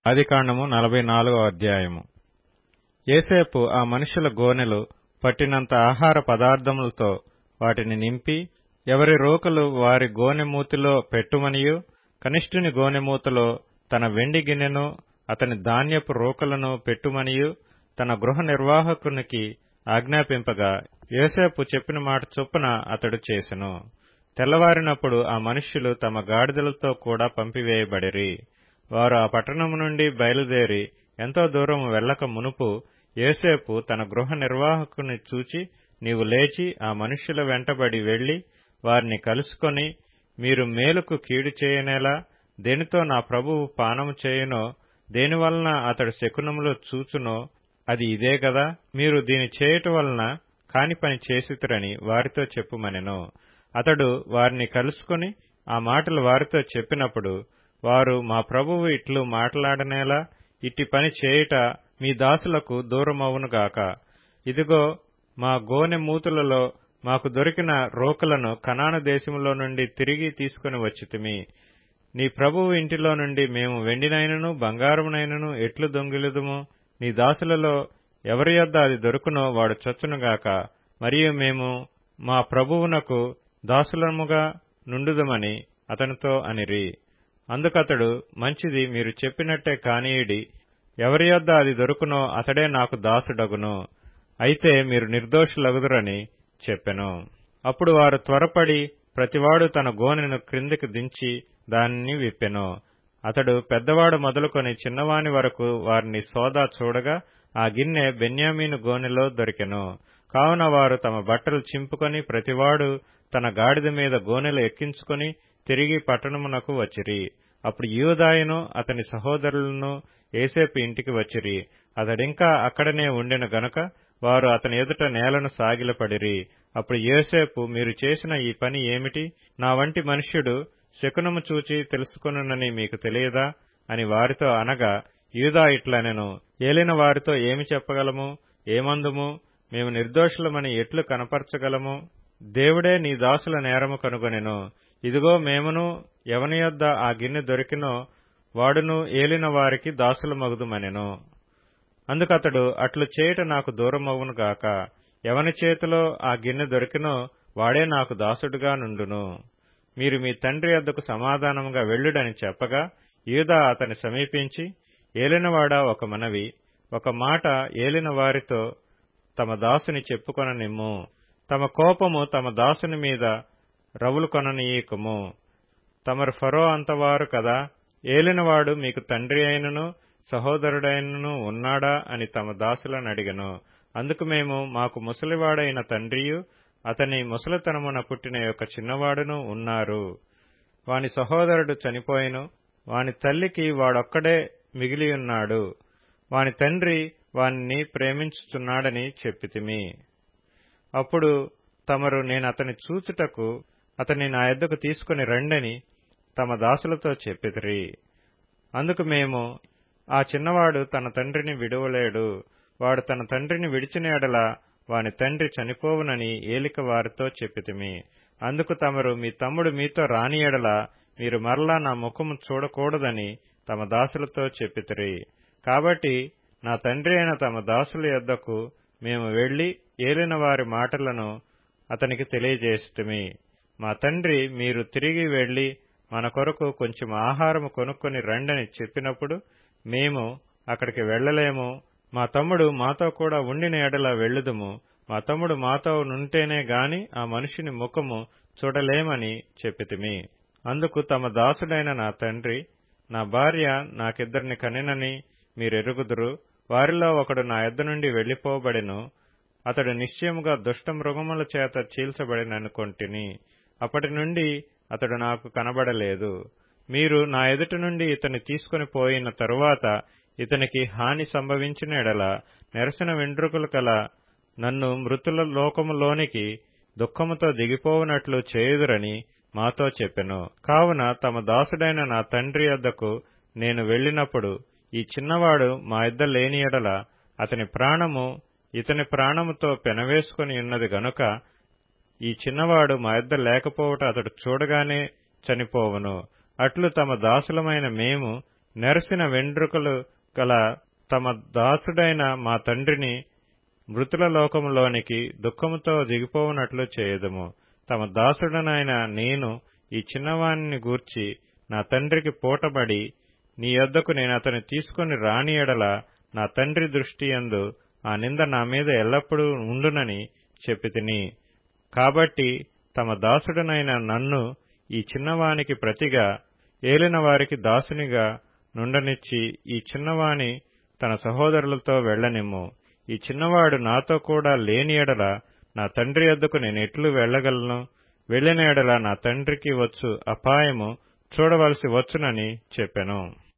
ఆదికాండము నలభై నాలుగో అధ్యాయము ఏసేపు ఆ మనుషుల గోనెలు పట్టినంత ఆహార పదార్థములతో వాటిని నింపి ఎవరి రోకలు వారి గోనె మూతిలో పెట్టుమనియు కనిష్ఠుని గోనె మూతలో తన వెండి గిన్నెను అతని ధాన్యపు రోకలను పెట్టుమనియు తన గృహ నిర్వాహకునికి ఆజ్ఞాపింపగా యోసేపు చెప్పిన మాట చొప్పున అతడు చేసెను తెల్లవారినప్పుడు ఆ మనుష్యులు తమ గాడిదలతో కూడా పంపివేయబడిరి వారు ఆ పట్టణము నుండి బయలుదేరి ఎంతో దూరం వెళ్ళక మునుపు యోసేపు తన గృహ నిర్వాహకుని చూచి నీవు లేచి ఆ మనుష్యుల వెంటబడి వెళ్లి వారిని కలుసుకొని మీరు మేలుకు కీడు చేయనేలా దేనితో నా ప్రభువు పానము చేయునో దేనివలన అతడు శకునములో చూచునో అది ఇదే గదా మీరు దీని చేయుట వలన కాని పని చేసితురని వారితో చెప్పుమనెను అతడు వారిని కలుసుకొని ఆ మాటలు వారితో చెప్పినప్పుడు వారు మా ప్రభువు ఇట్లు మాట్లాడనేలా ఇట్టి పని చేయుట మీ దాసులకు దూరమవునుగాక ఇదిగో మా గోనె మూతులలో మాకు దొరికిన రోకలను కనాను దేశములో నుండి తిరిగి తీసుకుని వచ్చితిమి నీ ప్రభువు ఇంటిలో నుండి మేము వెండినైనను బంగారమునైనను ఎట్లు దొంగిలుదుము నీ దాసులలో ఎవరి యొద్ద అది దొరుకునో వాడు చచ్చునుగాక మరియు మేము మా ప్రభువునకు దాసులముగా నుండుదమని అతనితో అనిరి అందుకతడు మంచిది మీరు చెప్పినట్టే కానీయుడి ఎవరి యొద్ద అది దొరుకునో అతడే నాకు దాసుడగును అయితే మీరు నిర్దోషులగుదురని చెప్పెను అప్పుడు వారు త్వరపడి ప్రతివాడు తన గోనెను క్రిందికి దించి దానిని విప్పెను అతడు పెద్దవాడు మొదలుకొని చిన్నవాని వరకు వారిని సోదా చూడగా ఆ గిన్నె బెన్యామీను గోనెలో దొరికెను కావున వారు తమ బట్టలు చింపుకొని ప్రతివాడు తన గాడిద మీద గోనెలు ఎక్కించుకొని తిరిగి పట్టణమునకు వచ్చిరి అప్పుడు యూదాయును అతని సహోదరులను ఏసేపు ఇంటికి వచ్చిరి అతడింకా అక్కడనే ఉండెను గనుక వారు అతని ఎదుట నేలను సాగిలపడిరి అప్పుడు యోసేపు మీరు చేసిన ఈ పని ఏమిటి నా వంటి మనుష్యుడు శకునము చూచి తెలుసుకొనునని మీకు తెలియదా అని వారితో అనగా యూదా ఇట్లనెను ఏలిన వారితో ఏమి చెప్పగలము ఏమందుము మేము నిర్దోషులమని ఎట్లు కనపరచగలము దేవుడే నీ దాసుల నేరము కనుగొనెను ఇదిగో మేమును ఎవని యొద్ద ఆ గిన్నె దొరికినో వాడును ఏలిన వారికి దాసుల మగుదుమనెను అందుకతడు అట్లు చేయుట నాకు దూరమవును గాక ఎవని చేతిలో ఆ గిన్నె దొరికినో వాడే నాకు దాసుడుగా నుండును మీరు మీ తండ్రి వద్దకు సమాధానముగా వెళ్ళుడని చెప్పగా యూదా అతని సమీపించి ఏలినవాడా ఒక మనవి ఒక మాట ఏలిన వారితో తమ దాసుని చెప్పుకొననిమ్ము తమ కోపము తమ దాసుని మీద రవులు కొననీయకము తమరు ఫరో అంతవారు కదా ఏలినవాడు మీకు తండ్రి అయినను సహోదరుడైనను ఉన్నాడా అని తమ దాసులను అడిగను అందుకు మేము మాకు ముసలివాడైన తండ్రియు అతని ముసలితనమున పుట్టిన యొక్క చిన్నవాడును ఉన్నారు వాని సహోదరుడు చనిపోయిను వాని తల్లికి వాడొక్కడే మిగిలియున్నాడు వాని తండ్రి వానిని ప్రేమించుచున్నాడని చెప్పితిమి అప్పుడు తమరు నేను అతని చూచుటకు అతని నా ఎద్దకు తీసుకుని రండని తమ దాసులతో చెప్పితిరి అందుకు మేము ఆ చిన్నవాడు తన తండ్రిని విడువలేడు వాడు తన తండ్రిని విడిచిన ఎడల వాని తండ్రి చనిపోవునని ఏలిక వారితో చెప్పితిమి అందుకు తమరు మీ తమ్ముడు మీతో రాని ఎడల మీరు మరలా నా ముఖము చూడకూడదని తమ దాసులతో చెప్పితిరి కాబట్టి నా తండ్రి అయిన తమ దాసుల యొద్దకు మేము వెళ్లి ఏలిన వారి మాటలను అతనికి తెలియజేస్తుమి మా తండ్రి మీరు తిరిగి వెళ్లి మన కొరకు కొంచెం ఆహారము కొనుక్కొని రండని చెప్పినప్పుడు మేము అక్కడికి వెళ్లలేము మా తమ్ముడు మాతో కూడా ఉండిన ఎడల వెళ్ళుదుము మా తమ్ముడు మాతో నుంటేనే గాని ఆ మనిషిని ముఖము చూడలేమని చెప్పితిమి అందుకు తమ దాసుడైన నా తండ్రి నా భార్య నాకిద్దరిని కనినని మీరెరుగుదురు వారిలో ఒకడు నా యొద్ద నుండి వెళ్లిపోబడెను అతడు నిశ్చయముగా దుష్ట మృగముల చేత చీల్చబడిననుకొంటిని అప్పటి నుండి అతడు నాకు కనబడలేదు మీరు నా ఎదుట నుండి ఇతని తీసుకుని పోయిన తరువాత ఇతనికి హాని సంభవించిన ఎడల నెరసిన వెండ్రుకలు కల నన్ను మృతుల లోకములోనికి దుఃఖముతో దిగిపోవునట్లు చేయుదురని మాతో చెప్పెను కావున తమ దాసుడైన నా తండ్రి వద్దకు నేను వెళ్ళినప్పుడు ఈ చిన్నవాడు మా ఇద్ద లేని ఎడల అతని ప్రాణము ఇతని ప్రాణముతో పెనవేసుకుని ఉన్నది గనుక ఈ చిన్నవాడు మా ఇద్ద లేకపోవట అతడు చూడగానే చనిపోవును అట్లు తమ దాసులమైన మేము నెరసిన వెండ్రుకలు గల తమ దాసుడైన మా తండ్రిని మృతుల లోకములోనికి దుఃఖముతో దిగిపోవునట్లు చేయదుము తమ దాసుడనైన నేను ఈ చిన్నవాణిని గూర్చి నా తండ్రికి పూటబడి నీ యొద్దకు నేను అతని తీసుకుని రాని ఎడల నా తండ్రి దృష్టి యందు ఆ నింద నా మీద ఎల్లప్పుడూ ఉండునని చెప్పితిని కాబట్టి తమ దాసుడనైన నన్ను ఈ చిన్నవానికి ప్రతిగా ఏలిన వారికి దాసునిగా నుండనిచ్చి ఈ చిన్నవాణి తన సహోదరులతో వెళ్లనిమ్ము ఈ చిన్నవాడు నాతో కూడా లేని ఎడల నా తండ్రి యొద్దకు నేను ఎట్లు వెళ్లగలను వెళ్లిన ఎడల నా తండ్రికి వచ్చు అపాయము చూడవలసి వచ్చునని చెప్పెను